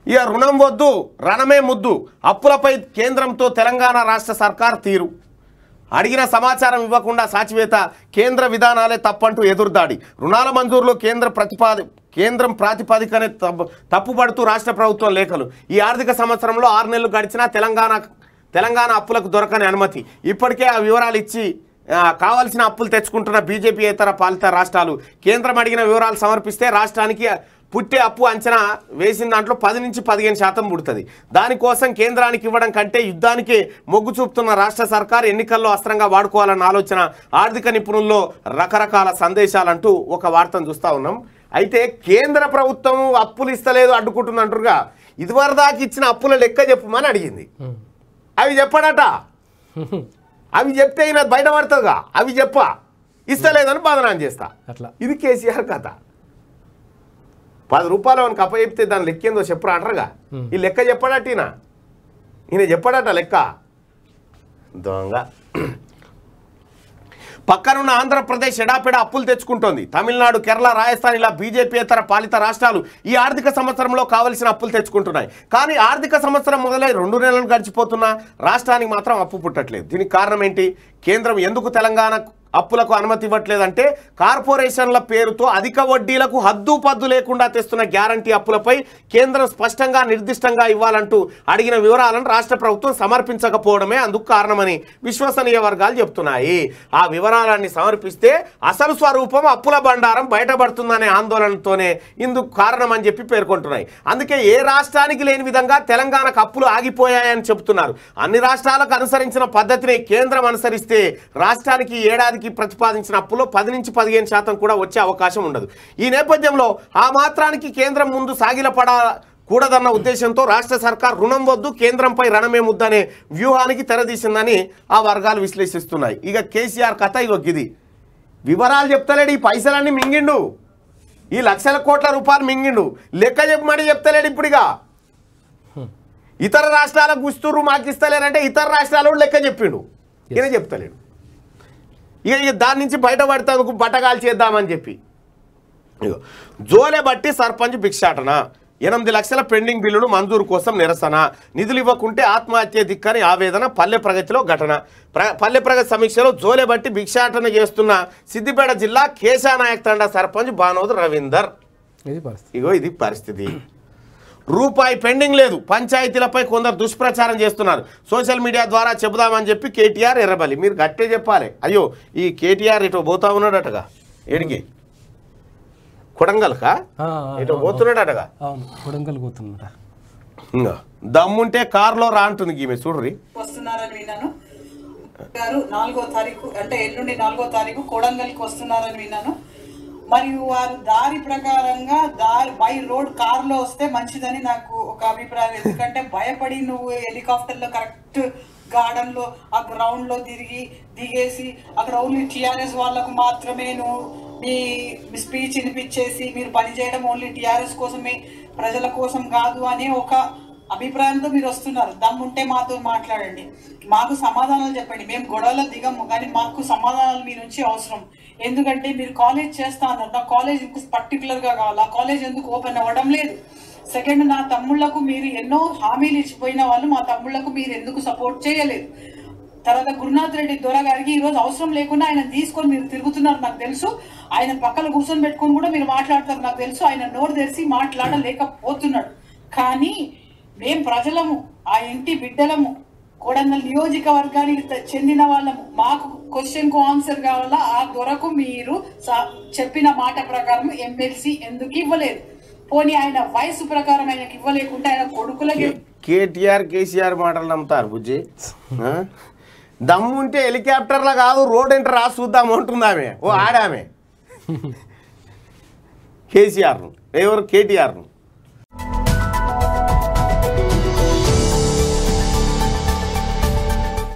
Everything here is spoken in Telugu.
ఇక రుణం వద్దు రణమే ముద్దు అప్పులపై కేంద్రంతో తెలంగాణ రాష్ట్ర సర్కార్ తీరు అడిగిన సమాచారం ఇవ్వకుండా సాచివేత కేంద్ర విధానాలే తప్పంటూ ఎదురుదాడి రుణాల మంజూరులో కేంద్ర ప్రతిపాది కేంద్రం ప్రాతిపదికనే తప్పు తప్పుపడుతూ రాష్ట్ర ప్రభుత్వం లేఖలు ఈ ఆర్థిక సంవత్సరంలో ఆరు నెలలు గడిచినా తెలంగాణ తెలంగాణ అప్పులకు దొరకని అనుమతి ఇప్పటికే ఆ వివరాలు ఇచ్చి ఆ, కావాల్సిన అప్పులు తెచ్చుకుంటున్న బీజేపీ ఇతర పాలిత రాష్ట్రాలు కేంద్రం అడిగిన వివరాలు సమర్పిస్తే రాష్ట్రానికి పుట్టే అప్పు అంచనా వేసిన దాంట్లో పది నుంచి పదిహేను శాతం పుడుతుంది దానికోసం కేంద్రానికి ఇవ్వడం కంటే యుద్ధానికి మొగ్గు చూపుతున్న రాష్ట్ర సర్కార్ ఎన్నికల్లో అస్త్రంగా వాడుకోవాలన్న ఆలోచన ఆర్థిక నిపుణుల్లో రకరకాల సందేశాలంటూ ఒక వార్తను చూస్తూ ఉన్నాం అయితే కేంద్ర ప్రభుత్వం అప్పులు ఇస్తలేదు అడ్డుకుంటుంది అంటారుగా ఇదివరదాకా ఇచ్చిన అప్పుల లెక్క చెప్పమని అడిగింది అవి చెప్పడట అవి చెప్తే ఈయన బయటపడుతుందిగా అవి చెప్ప ఇస్తలేదని బాధనాన్ని చేస్తా అట్లా ఇది కేసీఆర్ కథ పది రూపాయలు అని కప్ప చెప్తే దాని లెక్క ఏందో చెప్పరా అంటారుగా ఈ లెక్క చెప్పడట ఈయన ఈయన చెప్పడట లెక్క దొంగ పక్కనున్న ఆంధ్రప్రదేశ్ ఎడాపెడా అప్పులు తెచ్చుకుంటోంది తమిళనాడు కేరళ రాజస్థాన్ ఇలా బీజేపీయేతర పాలిత రాష్ట్రాలు ఈ ఆర్థిక సంవత్సరంలో కావలసిన అప్పులు తెచ్చుకుంటున్నాయి కానీ ఆర్థిక సంవత్సరం మొదలై రెండు నెలలు గడిచిపోతున్నా రాష్ట్రానికి మాత్రం అప్పు పుట్టట్లేదు దీనికి కారణం ఏంటి కేంద్రం ఎందుకు తెలంగాణ అప్పులకు అనుమతి ఇవ్వట్లేదంటే కార్పొరేషన్ల పేరుతో అధిక వడ్డీలకు హద్దు పద్దు లేకుండా తెస్తున్న గ్యారంటీ అప్పులపై కేంద్రం స్పష్టంగా నిర్దిష్టంగా ఇవ్వాలంటూ అడిగిన వివరాలను రాష్ట్ర ప్రభుత్వం సమర్పించకపోవడమే అందుకు కారణమని విశ్వసనీయ వర్గాలు చెప్తున్నాయి ఆ వివరాలన్నీ సమర్పిస్తే అసలు స్వరూపం అప్పుల బండారం బయటపడుతుందనే ఆందోళనతోనే ఇందుకు కారణం అని చెప్పి పేర్కొంటున్నాయి అందుకే ఏ రాష్ట్రానికి లేని విధంగా తెలంగాణకు అప్పులు ఆగిపోయాయని చెబుతున్నారు అన్ని రాష్ట్రాలకు అనుసరించిన పద్ధతిని కేంద్రం అనుసరిస్తే రాష్ట్రానికి ఈ ఏడాదికి ప్రతిపాదించిన అప్పులో పది నుంచి పదిహేను శాతం కూడా వచ్చే అవకాశం ఉండదు ఈ నేపథ్యంలో ఆ మాత్రానికి కేంద్రం ముందు సాగిలపడ కూడదన్న ఉద్దేశంతో రాష్ట్ర సర్కార్ రుణం వద్దు కేంద్రంపై రణమే ముద్దనే వ్యూహానికి తెరదీసిందని ఆ వర్గాలు విశ్లేషిస్తున్నాయి ఇక కేసీఆర్ కథ ఇగో గిది వివరాలు చెప్తలేడు ఈ పైసలన్నీ మింగిండు ఈ లక్షల కోట్ల రూపాయలు మింగిండు లెక్క చెప్పమని చెప్తలేడు ఇప్పుడుగా ఇతర రాష్ట్రాలకు గుస్తురు మాకు ఇస్తలేరంటే ఇతర రాష్ట్రాల వాళ్ళు లెక్క చెప్పిండు ఈయన చెప్తలేడు ఇక ఇక దాని నుంచి బయటపడతానికి బట్టగాలు చేద్దామని చెప్పి ఇగో జోలే బట్టి సర్పంచ్ భిక్షాటన ఎనిమిది లక్షల పెండింగ్ బిల్లులు మంజూరు కోసం నిరసన నిధులు ఇవ్వకుంటే ఆత్మహత్య దిక్కని ఆవేదన పల్లె ప్రగతిలో ఘటన ప్ర పల్లె ప్రగతి సమీక్షలో జోలే బట్టి భిక్షాటన చేస్తున్న సిద్దిపేట జిల్లా కేశానాయక్ తండా సర్పంచ్ బానోద్ రవీందర్ ఇది పరిస్థితి ఇగో ఇది పరిస్థితి రూపాయి పెండింగ్ లేదు పంచాయతీలపై కొందరు దుష్ప్రచారం చేస్తున్నారు సోషల్ మీడియా ద్వారా చెబుదామని చెప్పి కేటీఆర్ ఎర్రబలి మీరు గట్టే చెప్పాలి అయ్యో ఈ కేటీఆర్ ఇటు పోతా ఉన్నాడటగా ఏడికి కొడంగల్కా ఆ, ఆ, ఇటు పోతున్నాడటగా అవును కొడంగల్ పోతున్నట ఇంకా దమ్ముంటే కారులో రా అంటుంది ఈమె చూడ్రి వస్తున్నారని విన్నాను గారు నాలుగో తారీఖు అంటే ఎల్లుండి నాలుగో తారీఖు కొడంగల్కి వస్తున్నారని విన్నాను మరియు వారు దారి ప్రకారంగా దారి బై రోడ్ కారులో వస్తే మంచిదని నాకు ఒక అభిప్రాయం ఎందుకంటే భయపడి నువ్వు హెలికాప్టర్లో కరెక్ట్ గార్డెన్ లో ఆ గ్రౌండ్ లో తిరిగి దిగేసి అక్కడ ఓన్లీ టిఆర్ఎస్ వాళ్ళకు మాత్రమే నువ్వు మీ స్పీచ్ వినిపించేసి మీరు పనిచేయడం ఓన్లీ టిఆర్ఎస్ కోసమే ప్రజల కోసం కాదు అనే ఒక అభిప్రాయంతో మీరు వస్తున్నారు దమ్ముంటే మాతో మాట్లాడండి మాకు సమాధానాలు చెప్పండి మేము గొడవలో దిగము కానీ మాకు సమాధానాలు మీ నుంచి అవసరం ఎందుకంటే మీరు కాలేజ్ చేస్తా అన్నారు నా కాలేజ్ ఇంకో పర్టికులర్ గా కావాలి ఆ కాలేజ్ ఎందుకు ఓపెన్ అవ్వడం లేదు సెకండ్ నా తమ్ముళ్లకు మీరు ఎన్నో హామీలు ఇచ్చిపోయిన వాళ్ళు మా తమ్ముళ్లకు మీరు ఎందుకు సపోర్ట్ చేయలేదు తర్వాత గురునాథ్ రెడ్డి దొర గారికి ఈ రోజు అవసరం లేకుండా ఆయన తీసుకొని మీరు తిరుగుతున్నారు నాకు తెలుసు ఆయన పక్కన కూర్చొని పెట్టుకొని కూడా మీరు మాట్లాడతారు నాకు తెలుసు ఆయన నోరు తెరిచి మాట్లాడలేకపోతున్నాడు కానీ మేం ప్రజలము ఆ ఇంటి బిడ్డలము కొడంగల్ నియోజకవర్గానికి త- చెందిన వాళ్ళము మాకు క్వశ్చన్ కు ఆన్సర్ కావాలా ఆ దొరకు మీరు స- చెప్పిన మాట ప్రకారం ఎమ్మెల్సీ ఎందుకు ఇవ్వలేదు పోనీ ఆయన వయసు ప్రకారం ఆయనకి ఇవ్వలేకుంటే ఆయన కొడుకులకి కేటీఆర్ కేసీఆర్ మాటలు నమ్ముతారు బుజ్జి ఆ? దమ్ముంటే హెలికాప్టర్లో కాదు రోడ్ ఎంటర్ రా చూద్దాం అంటుంది ఆమె ఓ ఆడామె కేసీఆర్ను ఎవరు కేటీఆర్ను